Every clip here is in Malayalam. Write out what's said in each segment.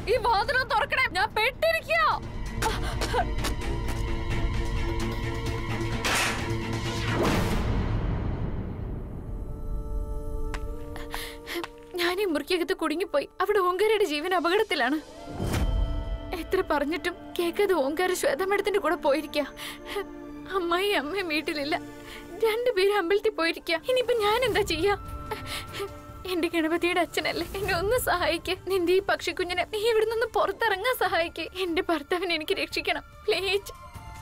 ഈ വാതിലും തുറക്കണേ ഞാൻ പെട്ടിരിക്കുക ഞാൻ ഈ മുറിക്കകത്ത് കുടുങ്ങിപ്പോയി അവിടെ ഓങ്കാരയുടെ ജീവൻ അപകടത്തിലാണ് എത്ര പറഞ്ഞിട്ടും കേൾക്കാതെ ഓങ്കാര ശ്വേതമേടത്തിന്റെ കൂടെ പോയിരിക്ക അമ്മായി അമ്മയും വീട്ടിലില്ല രണ്ടുപേരും അമ്പലത്തിൽ പോയിരിക്ക ഇനിയിപ്പൊ ഞാൻ എന്താ ചെയ്യാ എന്റെ ഗണപതിയുടെ അച്ഛനല്ലേ എന്നെ ഒന്ന് സഹായിക്ക് നിന്റെ ഈ പക്ഷിക്കുഞ്ഞിനെ നീ ഇവിടെ നിന്ന് പുറത്തിറങ്ങാൻ സഹായിക്ക് എന്റെ ഭർത്താവിനെ എനിക്ക് രക്ഷിക്കണം പ്ലീസ്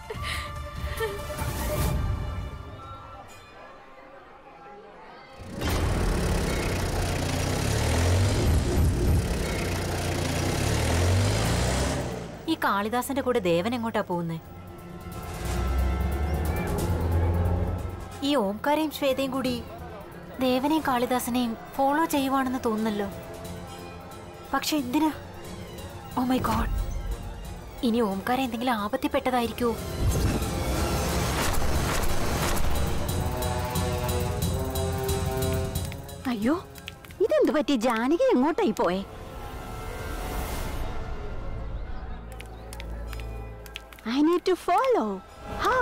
ഈ കാളിദാസന്റെ കൂടെ ദേവൻ എങ്ങോട്ടാ പോകുന്നേ ഈ ഓംകാരയും ശ്വേതയും കൂടി ദേവനെയും കാളിദാസനെയും ഫോളോ ചെയ്യുവാണെന്ന് തോന്നുന്നല്ലോ പക്ഷെ എന്തിനാ ഓ മൈ ഗോഡ് ഇനി ഓംകാര എന്തെങ്കിലും ആപത്തിപ്പെട്ടതായിരിക്കുമോ അയ്യോ ഇതെന്തു പറ്റി ജാനകി എങ്ങോട്ടായി പോയെ I need to follow how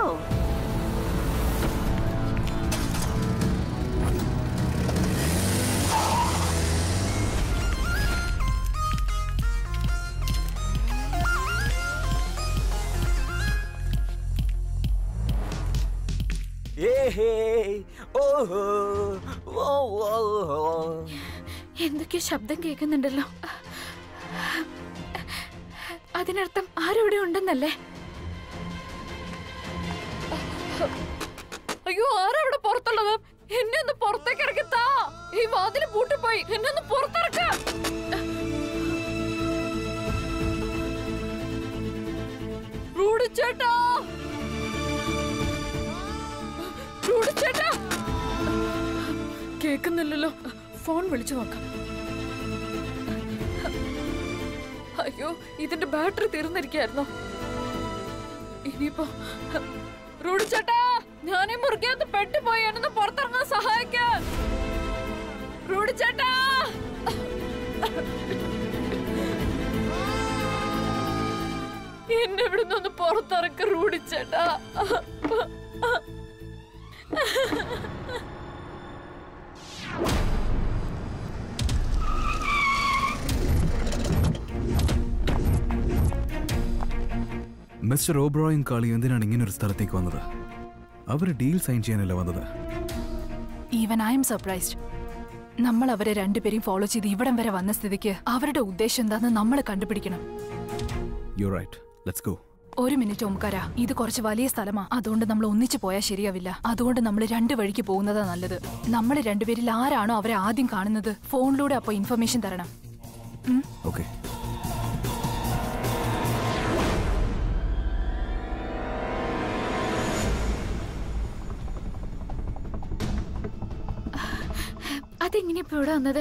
ഏഹേ ഓഹോ ഓ ഓ ഓ എന്തൊക്കെയോ ശബ്ദം കേൾക്കുന്നുണ്ടല്ലോ അതിനർത്ഥം ആരവിടെ ഉണ്ടെന്നല്ലേ അയ്യോ ആരവിടെ പുറത്തുള്ളത് എന്നെ ഒന്ന് പുറത്തേക്ക് ഇറക്കി താ ഈ വാതില് പൂട്ടിപ്പോയി എന്നെ ഒന്ന് പുറത്തിറക്ക റൂഡി ചേട്ടാ റൂഡി ചേട്ടാ കേൾക്കുന്നില്ലല്ലോ ഫോൺ വിളിച്ചു നോക്കാം അയ്യോ ഇതിന്റെ ബാറ്ററി തീർന്നിരിക്കായിരുന്നോ ഇനിയിപ്പോ റൂഡി ചേട്ടാ ഞാനീ മുറുകത്ത് പെട്ടുപോയി എന്നെ പുറത്തിറങ്ങാൻ സഹായിക്കാൻ റൂഡി ചേട്ടാ എന്നെ ഇവിടെ നിന്ന് പുറത്തിറക്ക റൂഡി ചേട്ടാ മിസ്റ്റർ ഓബ്രോയും കാളി എന്തിനാണ് ഇങ്ങനെ ഒരു സ്ഥലത്തേക്ക് വന്നത് അവർ ഡീൽ സൈൻ ചെയ്യാനല്ല വന്നത് ഈവൻ ഐ എം സർപ്രൈസ്ഡ് നമ്മൾ അവരെ രണ്ടുപേരെയും ഫോളോ ചെയ്ത് ഇവിടം വരെ വന്ന സ്ഥിതിക്ക് അവരുടെ ഉദ്ദേശം എന്താന്ന് നമ്മൾ കണ്ടുപിടിക്കണം യു റൈറ്റ് ലെറ്റ്സ് ഗോ ഒരു മിനിറ്റ് ഓംകാര ഇത് കുറച്ച് വലിയ സ്ഥലമാ അതുകൊണ്ട് നമ്മൾ ഒന്നിച്ചു പോയാൽ ശരിയാവില്ല അതുകൊണ്ട് നമ്മൾ രണ്ട് വഴിക്ക് പോകുന്നതാ നല്ലത് നമ്മൾ രണ്ടുപേരിൽ ആരാണോ അവരെ ആദ്യം കാണുന്നത് ഫോണിലൂടെ അപ്പൊ ഇൻഫർമേഷൻ തരണം ഓക്കെ അതെങ്ങനെയാ ഇപ്പൊ ഇവിടെ വന്നത്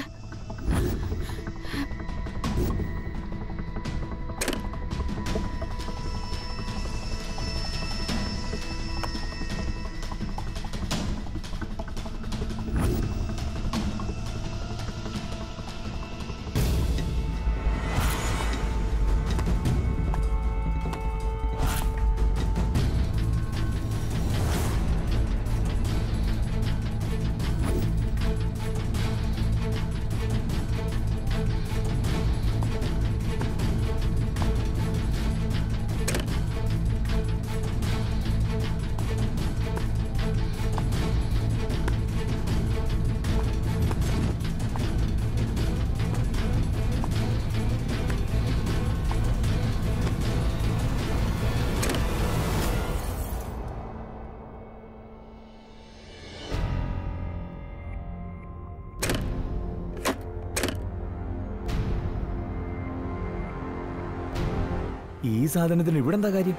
ഈ സാധനത്തിന് ഇവിടെ എന്താ കാര്യം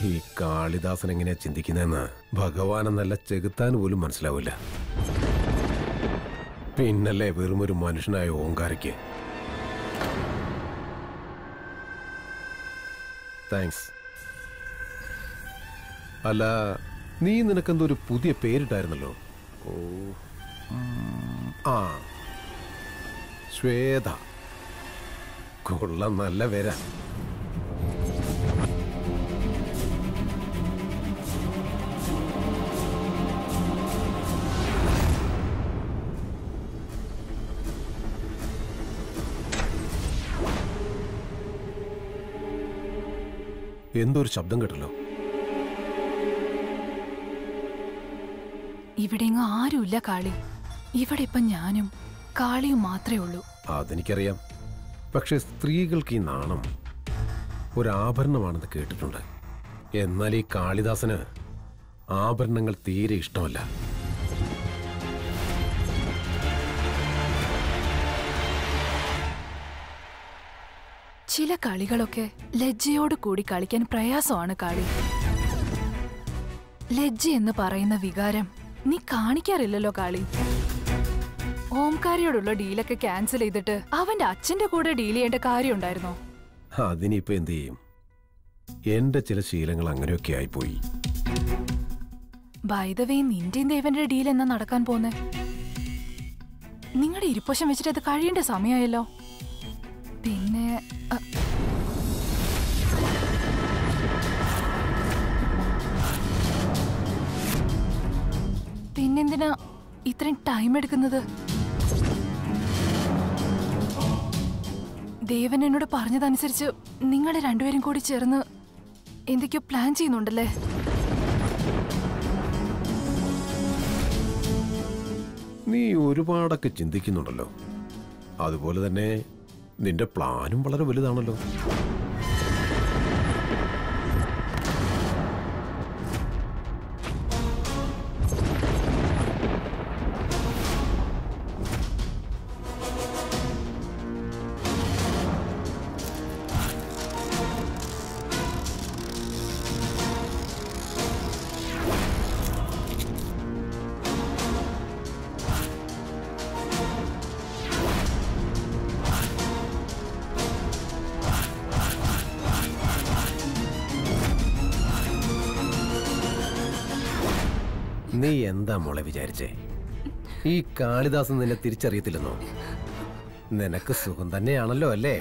ഈ കാളിദാസൻ എങ്ങനെയാ ചിന്തിക്കുന്നതെന്ന് ഭഗവാനെന്നല്ല ചെകുത്താൻ പോലും മനസ്സിലാവില്ല പിന്നല്ലേ വെറും ഒരു മനുഷ്യനായ ഓങ്കാരയ്ക്ക് താങ്ക്സ് അല്ല നീ നിനക്കെന്തോ ഒരു പുതിയ പേരിട്ടായിരുന്നല്ലോ ഓ ഉം, ആ ശ്വേത കൊള്ളാം നല്ല പേരാ എന്തോ ഒരു ശബ്ദം കേട്ടല്ലോ ഇവിടെ എങ്ങും ആരുമില്ല കാളി ഇവിടെ ഇപ്പം ഞാനും കാളിയും മാത്രമേ ഉള്ളൂ അതെനിക്കറിയാം പക്ഷെ സ്ത്രീകൾക്ക് ഈ നാണം ഒരാഭരണമാണെന്ന് കേട്ടിട്ടുണ്ട് എന്നാൽ ഈ കാളിദാസന് ആഭരണങ്ങൾ തീരെ ഇഷ്ടമല്ല ചില കളികളൊക്കെ ലജ്ജയോട് കൂടി കളിക്കാൻ പ്രയാസമാണ് കളി ലജ്ജ എന്ന് പറയുന്ന വികാരം നീ കാണിക്കാറില്ലല്ലോ കാളി ഓംകാരിയോടുള്ള ഡീലൊക്കെ ക്യാൻസൽ ചെയ്തിട്ട് അവന്റെ അച്ഛന്റെ കൂടെ ഡീൽ ചെയ്യേണ്ട കാര്യമുണ്ടായിരുന്നോ അതിനിപ്പോ എന്ത് ചെയ്യും എന്റെ ചില ശീലങ്ങൾ അങ്ങനെയൊക്കെ ആയിപ്പോയി ബൈദവേ നിന്റെയും ദേവന്റെ ഡീൽ എന്നാ നടക്കാൻ പോന്നെ നിങ്ങളുടെ ഇരിപ്പോശം വെച്ചിട്ട് അത് കഴിയേണ്ട സമയമായല്ലോ പിന്നെ അ, പിന്നെന്തിനാ ഇത്രയും ടൈം എടുക്കുന്നത് ദേവൻ എന്നോട് പറഞ്ഞതനുസരിച്ച് നിങ്ങൾ രണ്ടുപേരും കൂടി ചേർന്ന് എന്തൊക്കെയോ പ്ലാൻ ചെയ്യുന്നുണ്ടല്ലേ നീ ഒരുപാടൊക്കെ ചിന്തിക്കുന്നുണ്ടല്ലോ അതുപോലെ തന്നെ നിന്റെ പ്ലാനും വളരെ വലുതാണല്ലോ നീ എന്താ മോളെ വിചാരിച്ചേ ഈ കാളിദാസൻ നിന്നെ തിരിച്ചറിയത്തില്ലെന്നോ നിനക്ക് സുഖം തന്നെയാണല്ലോ അല്ലേ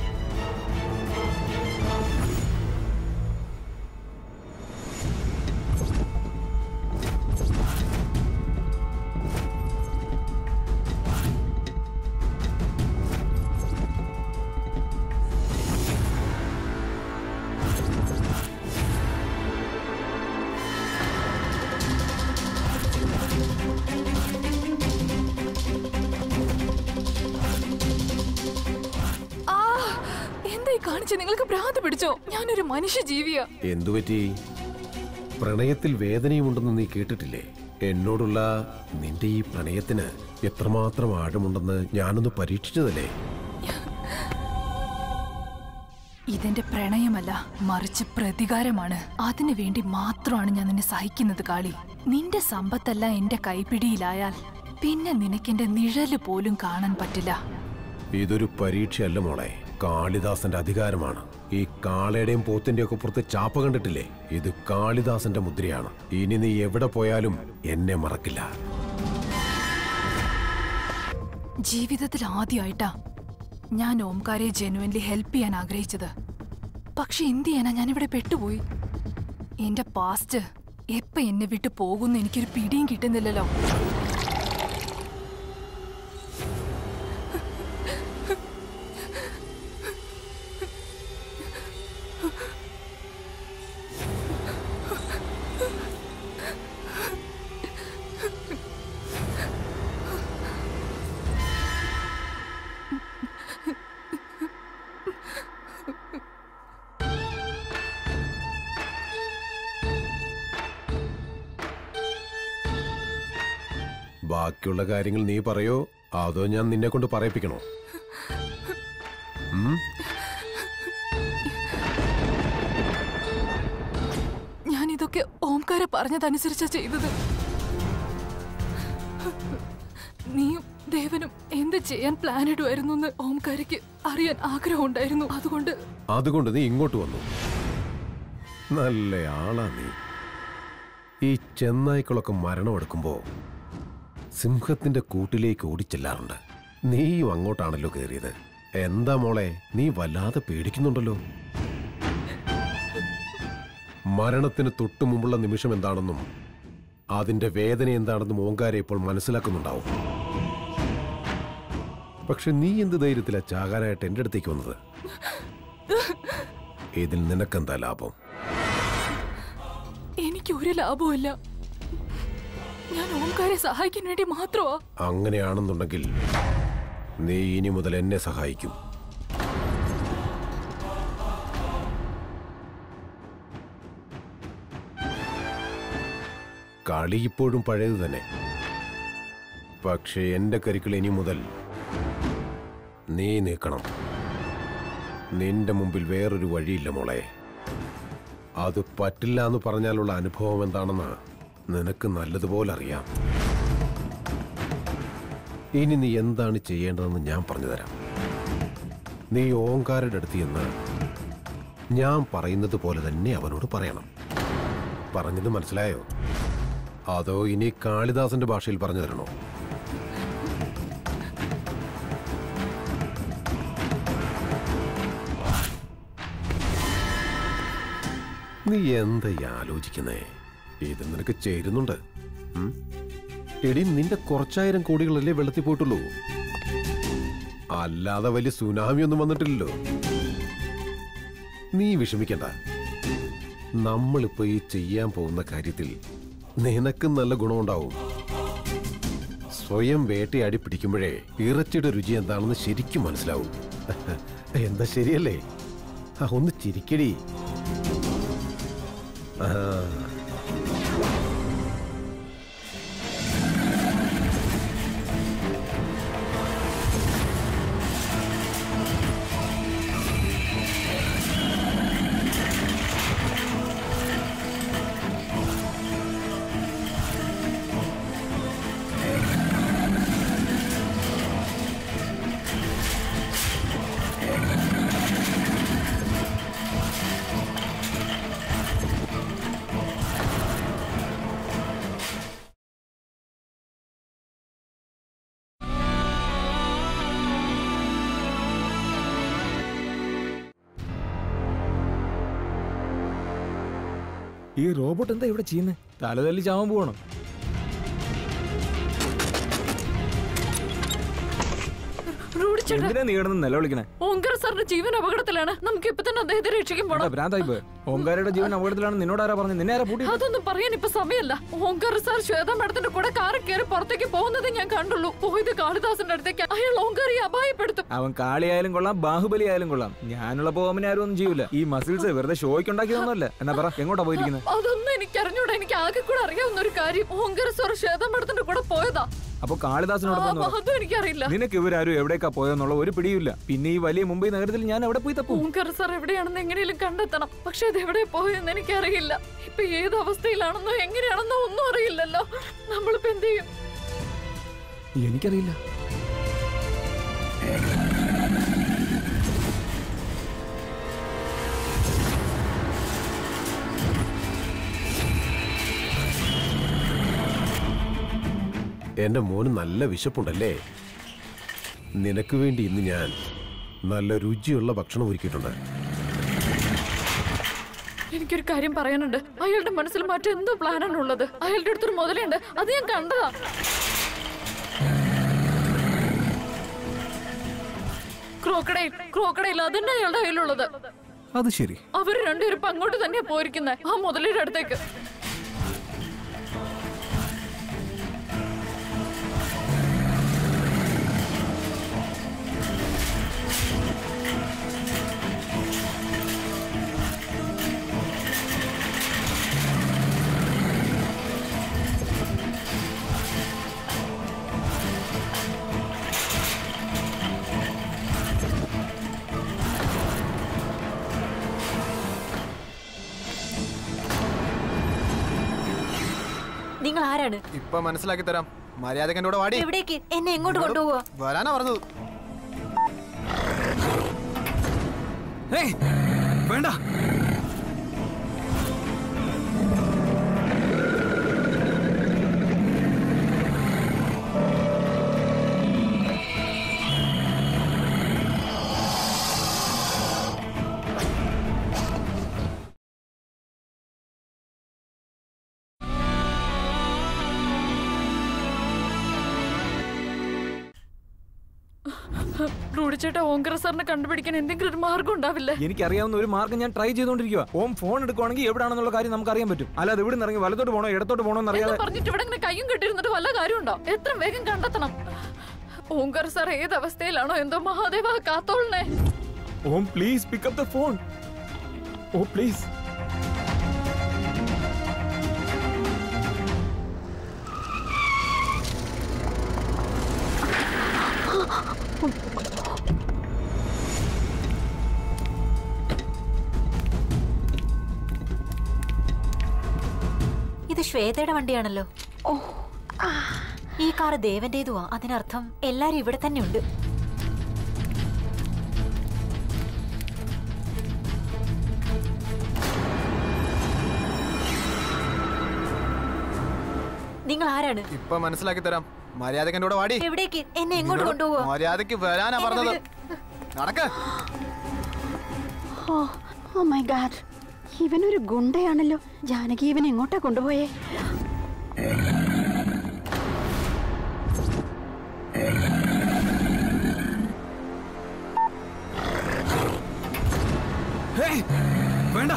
ആ എന്തായി കാണിച്ച നിങ്ങൾക്ക് ഭ്രാന്ത് പിടിച്ചോ ഞാനൊരു മനുഷ്യ ജീവിയാ എന്തുപറ്റി പ്രണയത്തിൽ വേദനയുമുണ്ടെന്ന് നീ കേട്ടിട്ടില്ലേ എന്നോടുള്ള നിന്റെ ഈ പ്രണയത്തിന് എത്രമാത്രം ആഴമുണ്ടെന്ന് ഞാനൊന്ന് പരീക്ഷിച്ചതല്ലേ ഇതെന്റെ പ്രണയമല്ല മറിച്ച് പ്രതികാരമാണ് അതിനു വേണ്ടി മാത്രമാണ് ഞാൻ നിന്നെ സഹിക്കുന്നത് കാളി നിന്റെ സമ്പത്തല്ല എന്റെ കൈപ്പിടിയിലായാൽ പിന്നെ നിനക്കെന്റെ നിഴല് പോലും കാണാൻ പറ്റില്ല ഇതൊരു പരീക്ഷയല്ല മോളെ കാളിദാസന്റെ അധികാരമാണ് ഈ കാളയുടെയും പോത്തിന്റെയും ഒക്കെ പുറത്ത് ചാപ്പ കണ്ടിട്ടില്ലേ ഇത് കാളിദാസന്റെ മുദ്രയാണ് ഇനി നീ എവിടെ പോയാലും എന്നെ മറക്കില്ല ജീവിതത്തിൽ ആദ്യമായിട്ടാ ഞാൻ ഓംകാരെ ജെനുവൻലി ഹെൽപ്പ് ചെയ്യാൻ ആഗ്രഹിച്ചത് പക്ഷെ എന്ത് ചെയ്യാനാ ഞാനിവിടെ പെട്ടുപോയി എന്റെ പാസ്റ്റ് എപ്പ എന്നെ വിട്ടു പോകുന്നു എനിക്കൊരു പിടിയും കിട്ടുന്നില്ലല്ലോ ബാക്കിയുള്ള കാര്യങ്ങൾ നീ പറയോ അതോ ഞാൻ നിന്നെ കൊണ്ട് പറയിപ്പിക്കണോ ഉം? ഞാനൊക്കെ ഓംകാര പറഞ്ഞതനുസരിച്ചാ ചെയ്തത് നീയും ദേവനും എന്ത് ചെയ്യാൻ പ്ലാൻ ഇടുമായിരുന്നു എന്ന് ഓംകാരയ്ക്ക് അറിയാൻ ആഗ്രഹമുണ്ടായിരുന്നു അതുകൊണ്ട് അതുകൊണ്ട് നീ ഇങ്ങോട്ട് വന്നു നല്ല ആളാ നീ ഈ ചെന്നായ്ക്കളൊക്കെ മരണമെടുക്കുമ്പോ സിംഹത്തിന്റെ കൂട്ടിലേക്ക് ഓടിച്ചെല്ലാറുണ്ട് നീയും അങ്ങോട്ടാണല്ലോ കയറിയത് എന്താ മോളെ നീ വല്ലാതെ പേടിക്കുന്നുണ്ടല്ലോ മരണത്തിന് തൊട്ടു മുമ്പുള്ള നിമിഷം എന്താണെന്നും അതിന്റെ വേദന എന്താണെന്നും ഓങ്കാരെ ഇപ്പോൾ മനസ്സിലാക്കുന്നുണ്ടാവും പക്ഷെ നീ എന്ത് ധൈര്യത്തിലാ ചാകാനായിട്ട് എന്റെ അടുത്തേക്ക് വന്നത് ഇതിൽ നിനക്കെന്താ ലാഭം എനിക്ക് ഒരു ലാഭവുമില്ല ഞാൻ ഓംകാരെ സഹായിക്കാൻ വേണ്ടി മാത്രമാ അങ്ങനെയാണെന്നുണ്ടെങ്കിൽ നീ ഇനി മുതൽ എന്നെ സഹായിക്കും കളി ഇപ്പോഴും പഴയത് തന്നെ പക്ഷേ എന്റെ കരുക്കൾ ഇനി മുതൽ നീ നീക്കണം നിന്റെ മുമ്പിൽ വേറൊരു വഴിയില്ല മോളെ അത് പറ്റില്ല എന്ന് പറഞ്ഞാലുള്ള അനുഭവം എന്താണെന്ന് നിനക്ക് നല്ലതുപോലെ അറിയാം ഇനി നീ എന്താണ് ചെയ്യേണ്ടതെന്ന് ഞാൻ പറഞ്ഞു തരാം നീ ഓങ്കാരുടെ അടുത്ത് ചെന്ന് ഞാൻ പറയുന്നത് പോലെ തന്നെ അവനോട് പറയണം പറഞ്ഞത് മനസ്സിലായോ അതോ ഇനി കാളിദാസന്റെ ഭാഷയിൽ പറഞ്ഞു തരണോ നീ എന്താ ഈ ആലോചിക്കുന്നേ ഇത് നിനക്ക് ചേരുന്നുണ്ട് ഉം? എടി നിന്റെ കുറച്ചായിരം കോടികളല്ലേ വെള്ളത്തിൽ പോയിട്ടുള്ളൂ അല്ലാതെ വലിയ സുനാമി ഒന്നും വന്നിട്ടില്ലല്ലോ നീ വിഷമിക്കണ്ട നമ്മളിപ്പോ ഈ ചെയ്യാൻ പോകുന്ന കാര്യത്തിൽ നിനക്ക് നല്ല ഗുണമുണ്ടാവും സ്വയം വേട്ടയാടി പിടിക്കുമ്പോഴേ ഇറച്ചിയുടെ രുചി എന്താണെന്ന് ശരിക്കും മനസ്സിലാവും എന്താ ശരിയല്ലേ ആ, ഒന്ന് ചിരിക്കടി ആ ഈ റോബോട്ട് എന്താ ഇവിടെ ചെയ്യുന്നത് തലതല്ലി ചാവാൻ പോകണം റോഡ് ചേട്ടാ എന്തിനാ നീ കിടന്ന് നിലവിളിക്കണേ ഓങ്കർ സാറിന്റെ ജീവൻ അപകടത്തിലാണ് നമുക്ക് ഇപ്പൊ തന്നെ അദ്ദേഹത്തെ രക്ഷിക്കാൻ എന്താ പോണം ഭ്രാന്തായി പോയി ഓങ്കാരയുടെ ജീവൻ അപകടത്തിലാണ് നിന്നോട് ആരാ പറഞ്ഞു നിന്നെ ആരാ പൂട്ടി അതൊന്നും പറയാൻ ഇപ്പൊ സമയമല്ല ഓങ്കർ സാർ ശ്വേത മേഡത്തിന്റെ കൂടെ കാറിൽ കയറി പുറത്തേക്ക് പോകുന്നത് ഞാൻ കണ്ടുള്ളൂ പോയത് കാളിദാസന്റെ അടുത്തേക്ക് അയാൾ ഓങ്കാറിയെ അപായപ്പെടുത്തും അവൻ കാളിയായാലും കൊള്ളാം ബാഹുബലി ആയാലും കൊള്ളാം ഞാനുള്ളപ്പോ അവനെ ആരും ഒന്നും ചെയ്യൂല ഈ മസിൽസ് വെറുതെ ഷോയ്ക്ക് ഉണ്ടാക്കിയതൊന്നുമല്ല എന്നാ പറ എങ്ങോട്ടാ പോയിരിക്കുന്നത് അതൊന്നും എനിക്ക് അറിഞ്ഞൂടാ എനിക്ക് ആകെ കൂടെ അറിയാവുന്ന ഒരു കാര്യം ഓങ്കർ സാർ ശ്വേത മേഡത്തിന്റെ കൂടെ പോയതാ അപ്പൊ കാളിദാസനോട് ആ, വന്നു അതും എനിക്കറിയില്ല നിനക്ക് ഇവരാരും എവിടേക്കാ പോയെന്നുള്ള ഒരു പിടിയില്ല പിന്നെ ഈ വലിയ മുംബൈ നഗരത്തിൽ ഞാൻ എവിടെ പോയി തപ്പും ഓങ്കർ സാർ എവിടെയാണെന്ന് എങ്ങനെയും കണ്ടെത്തണം പക്ഷെ അത് എവിടെ പോയെന്ന് എനിക്കറിയില്ല ഇപ്പൊ ഏത് അവസ്ഥയിലാണെന്നോ എങ്ങനെയാണെന്നോ ഒന്നും അറിയില്ലല്ലോ നമ്മളിപ്പോ എന്ത് ചെയ്യും എനിക്കറിയില്ല എന്റെ മോന് നല്ല വിശപ്പുണ്ടല്ലേ നിനക്ക് വേണ്ടി ഇന്ന് ഞാൻ നല്ല രുചിയുള്ള ഭക്ഷണം ഒരുക്കിയിട്ടുണ്ട് എനിക്കൊരു കാര്യം പറയാനുണ്ട് അയാളുടെ മനസ്സിൽ മറ്റെന്തോ പ്ലാനാണ് ഉള്ളത് അയാളുടെ അടുത്തൊരു മുതലുണ്ട് അത് ഞാൻ കണ്ടതാ ക്രോക്കഡൈൽ ക്രോക്കഡൈൽ അതന്നെ അയാളുടെ കയ്യിലുള്ളത് അത് ശരി അവര് രണ്ടുപേരും ഇപ്പൊ അങ്ങോട്ട് തന്നെയാ പോയിരിക്കുന്നത് ആ മുതലിയുടെ അടുത്തേക്ക് നിങ്ങൾ ആരാണ് ഇപ്പൊ മനസ്സിലാക്കി തരാം മര്യാദക്ക് എന്റെ കൂടെ വാടി എവിടേക്ക് എന്നെ എങ്ങോട്ട് കൊണ്ടുപോവാ വരാനാ പറഞ്ഞത് ഏയ്, വേണ്ട റൂഡിച്ചേട്ടാ ഓങ്കര സാറിനെ കണ്ടുപിടിക്കാൻ എന്തെങ്കിലും ഒരു മാർഗം ഉണ്ടാവില്ലേ എനിക്കറിയാവുന്ന ഒരു മാർഗ്ഗം ഞാൻ ട്രൈ ചെയ്തുകൊണ്ടിരിക്കുക ഓം ഫോൺ എടുക്കുവാണെങ്കിൽ എവിടെയാണെന്നുള്ള കാര്യം നമുക്ക് അറിയാൻ പറ്റും അല്ലാതെ ഇവിടെ നിന്ന് ഇറങ്ങി വലത്തോട്ട് പോകണോ ഇടത്തോട്ട് പോകണോ എന്ന് എന്നറിയാതെ പറഞ്ഞിട്ട് ഇവിടെ ഇങ്ങനെ കയ്യും കെട്ടിരുന്നിട്ട് വല്ല കാര്യമുണ്ടോ എത്ര വേഗം കണ്ടെത്തണം ഓങ്കർ സാർ ഏത് അവസ്ഥയിലാണോ എന്തോ മഹാദേവ കാത്തോളണേ ഓം പ്ലീസ് പിക്കപ്പ് ദ ഫോൺ ഓ പ്ലീസ് ഇത് ശ്വേതയുടെ വണ്ടിയാണല്ലോ ഓ ഈ കാർ ദേവന്റേതുവാ അതിനർത്ഥം എല്ലാരും ഇവിടെ തന്നെ ഉണ്ട് നിങ്ങൾ ആരാണ് ഇപ്പൊ മനസ്സിലാക്കി തരാം മര്യാദക്ക് എന്റെ കൂടെ വാടി എവിടേക്ക് എന്നെ എങ്ങോട്ട് കൊണ്ടുപോവാ മര്യാദക്ക് വരാനാ പറഞ്ഞത് നടക്ക് ഓ ഓ മൈ ഗാഡ് ഇവനൊരു ഗുണ്ടയാണല്ലോ ജാനകി ഇവൻ എങ്ങോട്ടാ കൊണ്ടുപോയേ ഏയ്, വേണ്ട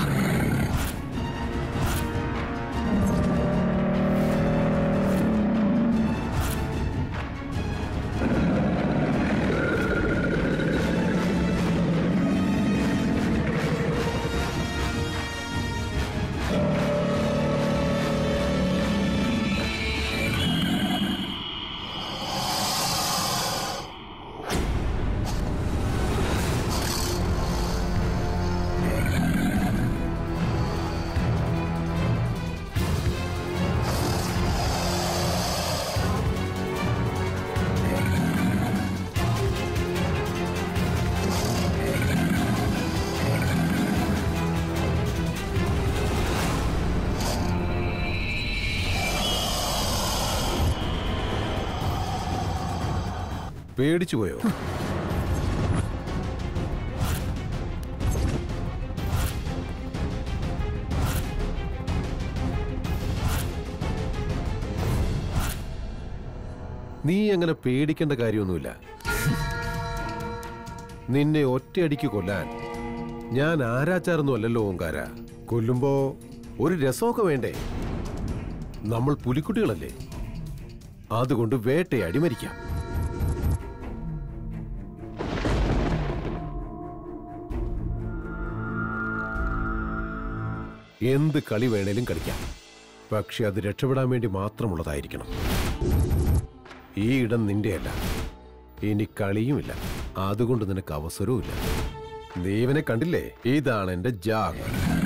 പേടിച്ചു പോയോ നീ അങ്ങനെ പേടിക്കേണ്ട കാര്യമൊന്നുമില്ല നിന്നെ ഒറ്റയടിക്ക് കൊല്ലാൻ ഞാൻ ആരാച്ചാരൊന്നും അല്ലല്ലോ ഓങ്കാര കൊല്ലുമ്പോ ഒരു രസമൊക്കെ വേണ്ടേ നമ്മൾ പുലിക്കുട്ടികളല്ലേ അതുകൊണ്ട് വേട്ടയാടി മരിക്കാം എന്ത് കളി വേണേലും കളിക്കാം പക്ഷെ അത് രക്ഷപ്പെടാൻ വേണ്ടി മാത്രമുള്ളതായിരിക്കണം ഈ ഇടം നിന്റെയല്ല ഇനി കളിയുമില്ല അതുകൊണ്ട് നിനക്ക് അവസരവുമില്ല ദേവനെ കണ്ടില്ലേ ഇതാണ് എന്റെ ജാഗ്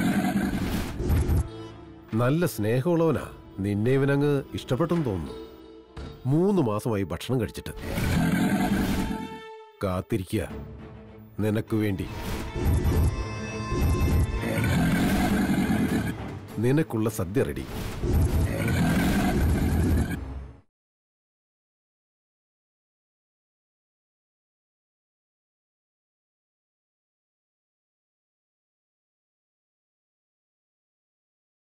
നല്ല സ്നേഹമുള്ളവനാ നിന്നെ ഇവനങ്ങ് ഇഷ്ടപ്പെട്ടെന്ന് തോന്നുന്നു മൂന്ന് മാസമായി ഭക്ഷണം കഴിച്ചിട്ട് കാത്തിരിക്കുക നിനക്ക് വേണ്ടി നിനക്കുള്ള സദ്യ റെഡി